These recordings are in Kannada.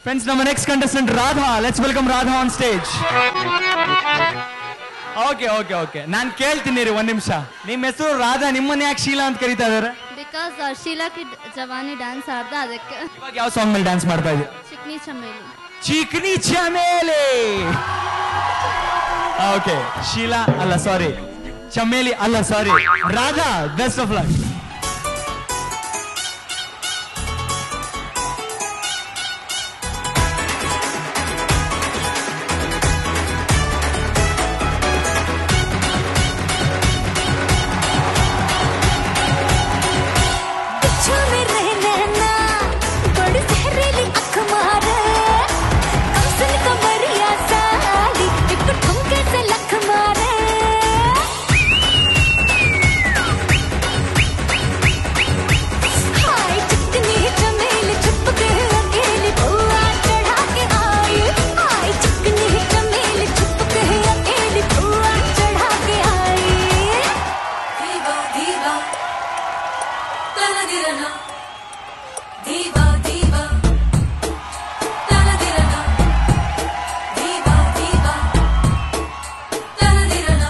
ಫ್ರೆಂಡ್ಸ್ ನಮ್ಮ next contestant Radha let's welcome Radha on stage okay okay okay ನಾನು ಕೇಳ್ತೀನಿ ರೀ ಒಂದ್ ನಿಮಿಷ ನಿಮ್ಮ ಹೆಸರು ರಾಧಾ ನಿಮ್ಮನ್ನ ಯಾಕೆ ಶೀಲಾ ಅಂತ ಕರೀತಾ ಇದಾರೆ ಬಿಕಾಸ್ ಶೀಲಾ ಕಿಡ್ ಜವಾನಿ ಡ್ಯಾನ್ಸ್ ಆಡ್ದ ಅದಕ್ಕೆ ಇವಾಗ ಯಾವ ಸಾಂಗ್ ಮೇಲೆ ಡ್ಯಾನ್ಸ್ ಮಾಡ್ತಾ ಇದ್ದೀರಾ ಚಿಕ್ನಿ ಚಮೇಲಿ ಚಿಕ್ನಿ ಚಮೇಲಿ ಓಕೆ ಶೀಲಾ ಅಲ್ಲ ಸಾರಿ ಚಮೇಲಿ ಅಲ್ಲ sorry Radha best of luck बिच्छू में रहना ना बड़ी जहरीली अख मारे कमसन कमरिया साली एक ठुमके से लख मारे हाय चिकनी चमेली छुप के अकेली बुआ चढ़ा के आई हाय चिकनी चमेली छुप के अकेली बुआ चढ़ा के आई Diva, diva, tanadirana. Diva, diva, tanadirana. Diva, diva, tanadirana.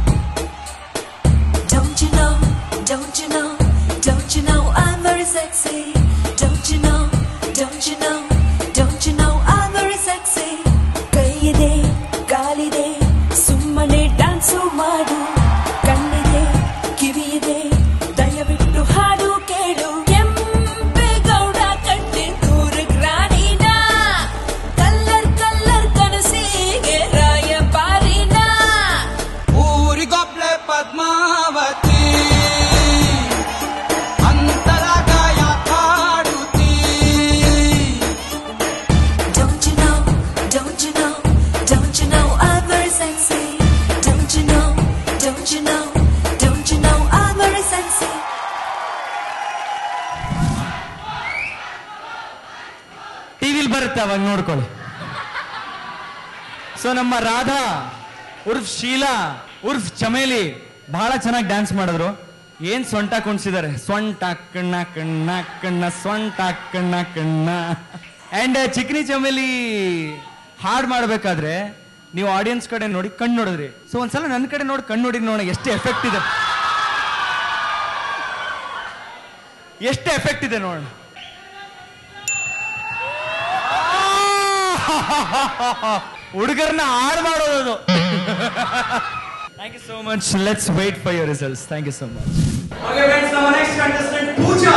Don't you know, don't you know, don't you know I'm very sexy? Don't you know, don't you know, don't you know I'm very sexy? ಕೈಯಿದೆ ಕಾಲಿದೆ ಸುಮ್ಮನೆ ಡ್ಯಾನ್ಸು ಮಾಡು ಕಣ್ಣಿದೆ ಕಿವಿಯಿದೆ ದಯವಿಟ್ಟು ಹಾಡು ಕೇಳು ಕೆಂಪೇಗೌಡ ಕಟ್ಟಿ ದೂರ ಗ್ರಾಣಿನ ಕಲ್ಲರ್ ಕಲ್ಲರ್ ಕನಸಿಗೆ ರಾಯಬಾರಿನ ಊರಿಗೊಬ್ಳೆ Padmavati ಅಂತರಾಗಾಯ ಕಾಡುತ್ತೀ Don't you know, don't you know, don't you know I'm very sexy? Don't you know, don't you know, don't you know I'm very sexy? ಟಿವಿಲ್ ಬರುತ್ತೆ ಅವಾಗ ನೋಡ್ಕೊಳ್ಳಿ ಸೊ ನಮ್ಮ ರಾಧಾ ಉರ್ಫ್ ಶೀಲಾ ಉರ್ಫ್ ಚಮೇಲಿ ಬಹಳ ಚೆನ್ನಾಗಿ ಡ್ಯಾನ್ಸ್ ಮಾಡಿದ್ರು ಏನ್ ಸೊಂಟ ಕುಣಿಸಿದ್ದಾರೆ ಸೊಂಟ ಕಣ್ಣ ಕಣ್ಣ ಕಣ್ಣ ಸೊಂಟ ಕಣ್ಣ ಕಣ್ಣ ಅಂಡ್ ಚಿಕ್ನಿ ಚಮೇಲಿ ಹಾಡ್ ಮಾಡ್ಬೇಕಾದ್ರೆ ನೀವು ಆಡಿಯನ್ಸ್ ಕಡೆ ನೋಡಿ ಕಣ್ಣು ನೋಡಿದ್ರಿ ಸೊ ಒಂದ್ಸಲ ನನ್ನ ಕಡೆ ನೋಡಿ ಕಣ್ಣು ನೋಡಿ ನೋಡೋಣ ಎಷ್ಟು ಎಫೆಕ್ಟ್ ಇದೆ ಎಷ್ಟು ಎಫೆಕ್ಟ್ ಇದೆ ನೋಡೋಣ ಹುಡುಗರನ್ನ ಹಾಳು ಮಾಡೋದು thank you so much let's wait for your results thank you so much okay friends ನಮ್ಮ ನೆಕ್ಸ್ಟ್ ಕಂಟೆಸ್ಟೆಂಟ್ ಪೂಜಾ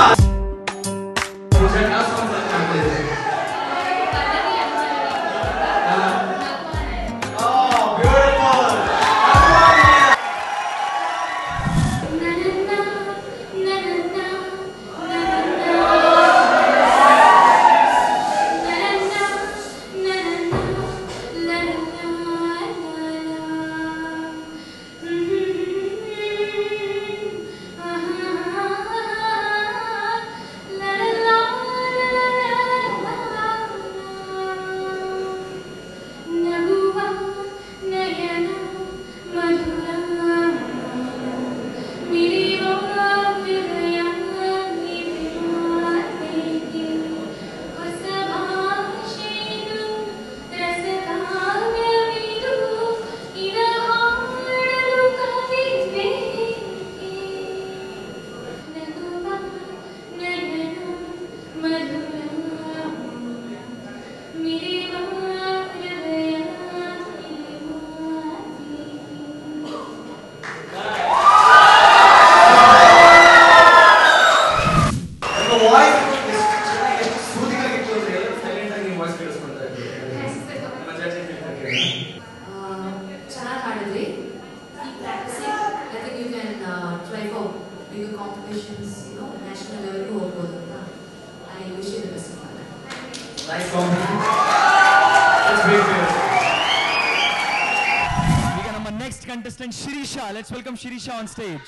ಚೆನ್ನಾಗಿ ಹಾಡಿದ್ರಿ practising I think you can try for big competitions you know national ಲೆವೆಲ್ಗೂ ಹೋಗ್ಬೋದು ಅಂತ I wish you the best of Nice compliment. Let's wait for your ಈಗ ನಮ್ಮ next contestant Shirisha let's welcome Shirisha on stage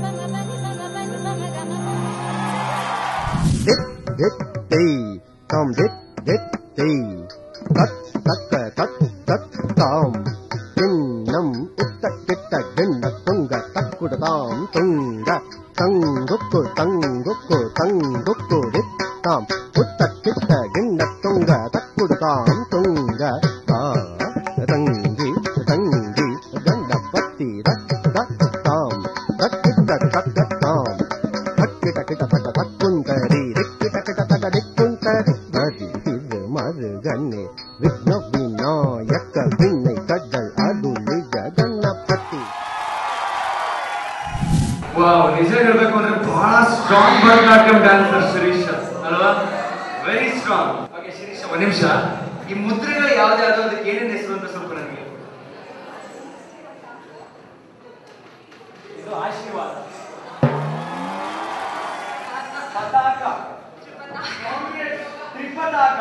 dit dit day tom dit dit day tat tak tat tat tom tinnam itta kitta ginda tunga takkuda tam tunga tangukku tangukku tangukku dit tam utta kitta ginda tunga takkuda ತಾಂ ತುಂಗ ತಾ ರಂಗಿ ರಂಗಿ ಗಂಡಪತಿ ರಕ್ಕ ತಾಂ ತಕ್ಕಿಟ ತಕ್ಕ ತಾಂ ತಕ್ಕಿಟ ಕಿಟ ತಕ ತಕ್ಕುಂತರಿ ರಿಕ್ಕಿಟ ಕಿಟ ತಕ ದಿಕ್ಕುಂತರಿ ಮರಿ ಇದು ಮರುಗನ್ನೆ ವಿಘ್ನ ವಿನಾಯಕ ವಿನಯ್ ಕಡ್ಡಲ್ ಅದು ನಿಜ ಗಣಪತಿ ವಾವ್ ನಿಜ ಹೇಳ್ಬೇಕು ಅಂದ್ರೆ ಬಹಳ ಸ್ಟ್ರಾಂಗ್ ಭರತನಾಟ್ಯಂ ಡ್ಯಾನ್ಸರ್ ಶಿರೀಶ್ ಅಲ್ವಾ ವೆರಿ ಸ್ಟ್ರಾಂಗ್ ಓಕೆ ಶಿರೀಶ್ ಒಂದ್ ನಿಮಿಷ ಈ ಮುದ್ರೆಗಳು ಯಾವ್ದಾದ್ರು ಅದಕ್ಕೆ ಏನೇನು ಹೆಸರು ಅಂತ ಸ್ವಲ್ಪ ನನಗೆ ಇದು ಆಶೀರ್ವಾದ ಪತಾಕ ತ್ರಿಪತಾಕ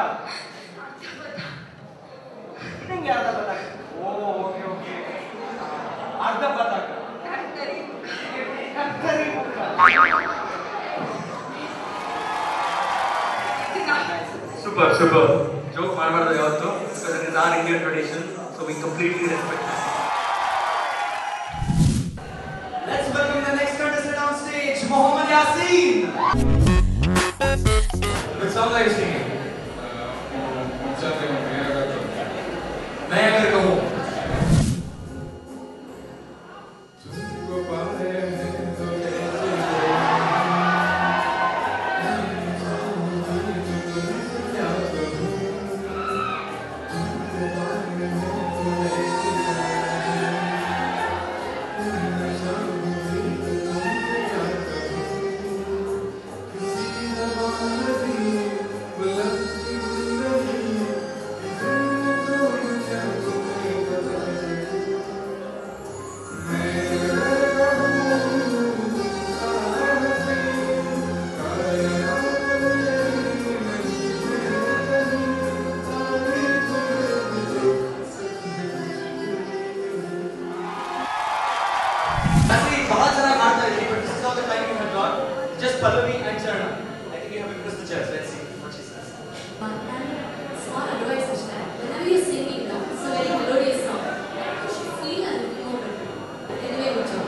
ಇದಂಗೆ ಅರ್ಧ ಪತಾಕ ಓ ಓಕೆ ಓಕೆ ಅರ್ಧ ಪತಾಕ ಕತ್ತರಿ ಮುಖ. ಸೂಪರ್ ಸೂಪರ್ ಜೋಕ್ ಮಾಡಬಾರ್ದು ಯಾವತ್ತು because it is our Indian tradition so we completely respect Let's welcome the next contestant on stage, Mohammed Yasin. Which song are you singing? मैं अगर कहूँ Actually, ಬಹಳ ಚೆನ್ನಾಗಿ ಮಾಡ್ತಾ ಇದ್ದೀರಿ, but this is not the time you have got. Just Pallavi and Charana. I think you have impressed the judge. Let's see what she says. Small advice is that whenever you're singing, no, it's a very melodious song. You should feel and know it. Anyway, good job.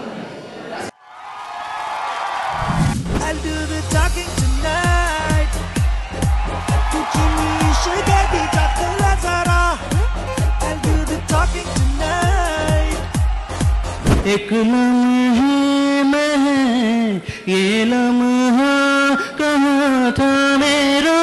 I'll do the talking tonight. Kuchini shigati chakla zara. I'll do the talking tonight. एक लम्हे में ये लम्हा कहाँ था मेरा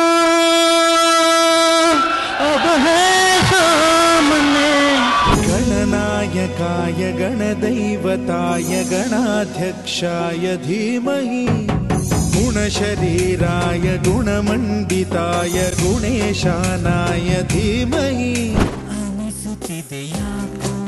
अब है सामने गणनायकाय गणदैवताय गणाध्यक्षाय धीमहि गुणशरीराय गुणमण्डिताय गुणेशानाय धीमहि ಅನಿಸುತ್ತಿದೆ ಯಾಕೋ